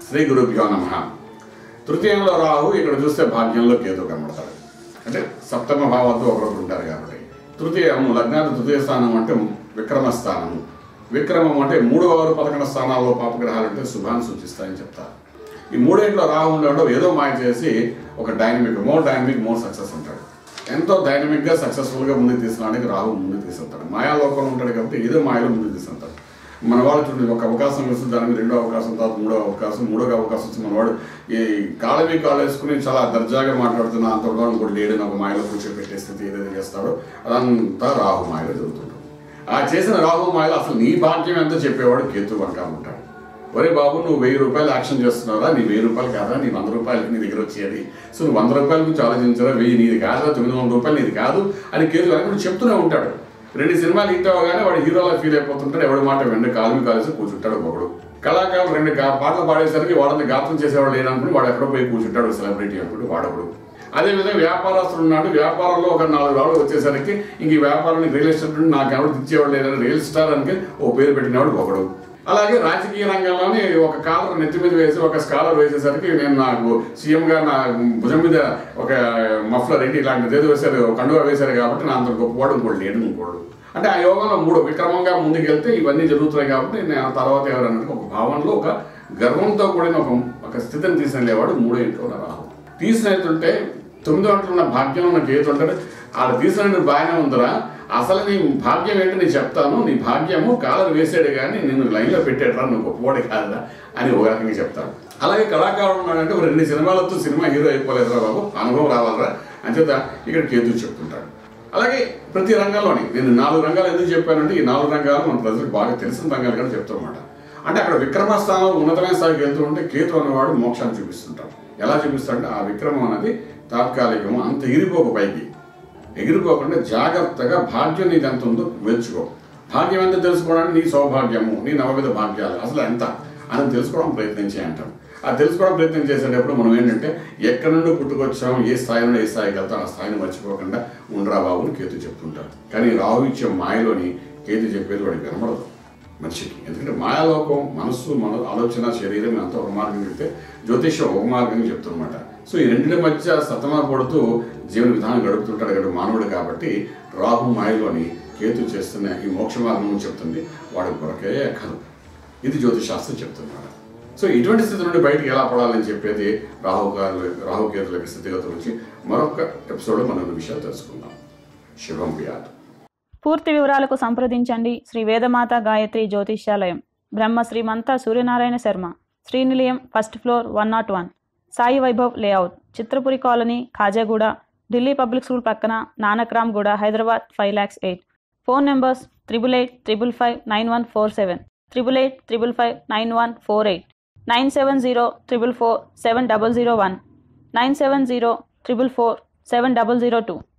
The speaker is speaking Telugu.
శ్రీ గురుభ్యో నమ తృతీయంలో రాహు ఇక్కడ చూస్తే భాగ్యంలో కేతు కనబడతాడు అంటే సప్తమ భావంతో ఒకరొకరు ఉంటారు కాబట్టి తృతీయం లగ్నాది తృతీయ స్థానం అంటే విక్రమ స్థానము విక్రమం అంటే మూడవ వారు పదకొండు స్థానాల్లో పాపగ్రహాలు అంటే శుభాన్ని సూచిస్తాయని చెప్తారు ఈ మూడేంట్లో రాహు ఉండడం ఏదో మాయ చేసి ఒక dynamic more dynamic more success ఉంటాడు ఎంతో డైనమిక్గా సక్సెస్ఫుల్గా ముందుకు తీసుకురావడానికి రాహు ముందుకు తీసుకెళ్తాడు మాయాలోకంలో ఉంటాడు కాబట్టి ఏదో మాయలో ముందుకు తీసుకెళ్తాడు మన వాళ్ళు చూడండి ఒక అవకాశం వస్తుంది దాని మీద రెండో అవకాశం తర్వాత మూడో అవకాశం మూడో అవకాశం వచ్చి మనవాడు ఈ కాలమీ కాలు వేసుకుని చాలా దర్జాగా మాట్లాడుతున్న అంత కూడా ఇంకోటి లేడని ఒక మాయలో కూర్చోబెట్టే స్థితి ఏదైతే చేస్తాడో అదంతా రాహు మాయలో జరుగుతుంటుంది ఆ చేసిన రాహు మాయలో అసలు నీ భాగ్యం ఎంతో చెప్పేవాడు కేతు వంక ఉంటాడు ఒరే బాబు నువ్వు వెయ్యి రూపాయలు యాక్షన్ చేస్తున్నారా నీ వెయ్యి రూపాయలు కాదా నీ వంద రూపాయలకి నీ దగ్గర వచ్చేది సో నువ్వు వంద రూపాయల గురించి ఆలోచించరా వెయ్యి నీది కాదా తొమ్మిది వందల రూపాయలు నీది కాదు అని కేతు వెనక చెప్తూనే ఉంటాడు రెండు సినిమాలు హిట్ అవ్వగానే వాడు హీరోలా ఫీల్ అయిపోతుంటాడు ఎవడి మాట వెండి కాలు కాలేసి కూర్చుంటాడు ఒకడు కళాకారులు రెండు గా- పాటలు పాడేసరికి వాడిని గాత్రం చేసేవాడు లేనప్పుడు వాడు ఎక్కడో పోయి కూర్చుంటాడు సెలబ్రిటీ అప్పుడు వాడప్పుడు అదేవిధంగా వ్యాపారస్తుడు ఉన్నాడు వ్యాపారంలో ఒక నాలుగు రాళ్ళు వచ్చేసరికి ఇంక ఈ వ్యాపారానికి రియల్ ఎస్టేట్ నాకు ఎవరు తెచ్చేవాడు లేదని రియల్ స్టార్ అని ఓ పేరు పెట్టినవాడు ఒకడు అలాగే రాజకీయ రంగంలోనే ఒక కాలర్ నెత్తి మీద వేసి ఒక స్కాలర్ వేసేసరికి నేను నాకు సీఎం గా నా భుజం మీద ఒక మఫ్లర్ ఏంటి ఇలాంటిది ఏదో వేశారు కండువా వేశారు కాబట్టి నా అంత గొప్పవాడు ఇంకోటి లేడు ఇంకోడు అంటే ఆ యోగంలో మూడు విక్రమంగా ముందుకెళ్తే ఇవన్నీ జరుగుతున్నాయి కాబట్టి నేను ఆ తర్వాత ఎవరన్నట్టు ఒక భావనలో ఒక గర్వంతో కూడిన ఒక ఒక స్థితిని తీసుకెళ్ళేవాడు మూడో ఇంట్లో ఉన్న రాహు తీసినట్టుంటే తొమ్మిదో ఇంట్లో ఉన్న భాగ్యం ఉన్న కేతు ఉంటాడు ఆడ తీసినట్టు బాగానే ఉందిరా అసలు నీ భాగ్యం ఏంటో నేను చెప్తాను నీ భాగ్యము కాలర్ వేసాడు కానీ నిన్ను లైన్లో పెట్టాడురా నువ్వు గొప్పవాడు కాదా అని ఒక రకంగా చెప్తాను అలాగే కళాకారుడు ఉన్నాడంటే ఒక రెండు సినిమాలతో సినిమా హీరో అయిపోలేదురా బాబు అనుభవం రావాలరా అంచేత ఇక్కడ కేతు చెప్తుంటాడు అలాగే ప్రతి రంగంలోని నేను నాలుగు రంగాలు ఎందుకు చెప్పానంటే ఈ నాలుగు రంగాలు మన ప్రజలకు బాగా తెలిసిన రంగాలు కూడా చెప్తామన్నమాట అంటే అక్కడ విక్రమ స్థానం ఉన్నతమైన స్థాయికి వెళ్తూ ఉంటే కేతు అనేవాడు మోక్షాన్ని చూపిస్తుంటాడు ఎలా చూపిస్తాడంటే ఆ విక్రమం అనేది తాత్కాలికము అంత ఎగిరిపోక పైకి ఎగిరిపోకుండా జాగ్రత్తగా భాగ్యం నీకు ఎంత ఉందో వెలుచుకో భాగ్యం ఎంత తెలుసుకోవడానికి నీ సౌభాగ్యము నీ నవవిధ భాగ్యాలు అసలు ఎంత అని తెలుసుకోవడం ప్రయత్నం చేయంటాం ఆ తెలుసుకోవడం ప్రయత్నం చేసేటప్పుడు మనం ఏంటంటే ఎక్కడి నుండి పుట్టుకొచ్చాం ఏ స్థాయి నుండి ఏ స్థాయికి వెళ్తాం ఆ స్థాయిని మర్చిపోకుండా ఉండరా బాబు అని కేతు చెప్తుంటారు కానీ రాహు ఇచ్చే మాయలోని కేతు చెప్పేది వాడికి వినపడదు మనిషికి ఎందుకంటే మాయాలోకం మనస్సు మన ఆలోచన శరీరం అంత ఒక మార్గం చెప్తే జ్యోతిష్యం ఒక మార్గం చెప్తున్నమాట సో ఈ రెండింటి మధ్య సతమా పడుతూ జీవన విధానం గడుపుతుంటాడు కదా మానవుడు కాబట్టి రాహు మాయలోని కేతు చేస్తున్న ఈ మోక్ష మార్గం చెప్తుంది వాడి కొరకే కథ ఇది జ్యోతిశాస్త్రం చెప్తున్నమాట సో ఇటువంటి స్థితి నుండి బయటికి ఎలా పడాలని చెప్పేది రాహు గారు రాహు కేతుల యొక్క స్థితిగతుల నుంచి మరొక ఎపిసోడ్లో మనం ఈ విషయాలు తెలుసుకుందాం శుభం వ్యాధి పూర్తి వివరాలకు సంప్రదించండి శ్రీ వేదమాత గాయత్రి జ్యోతిష్యాలయం Brahma Srimantha Suryanarayana Sharma Srinilayam first floor one not one Sai Vaibhav layout Chitrapuri colony Khajaguda Delhi public school పక్కన Nanakramguda Hyderabad five lakhs eight phone numbers triple eight triple five nine one four seven triple eight triple five nine one four eight nine seven zero triple four seven double zero one nine seven zero triple four seven double zero two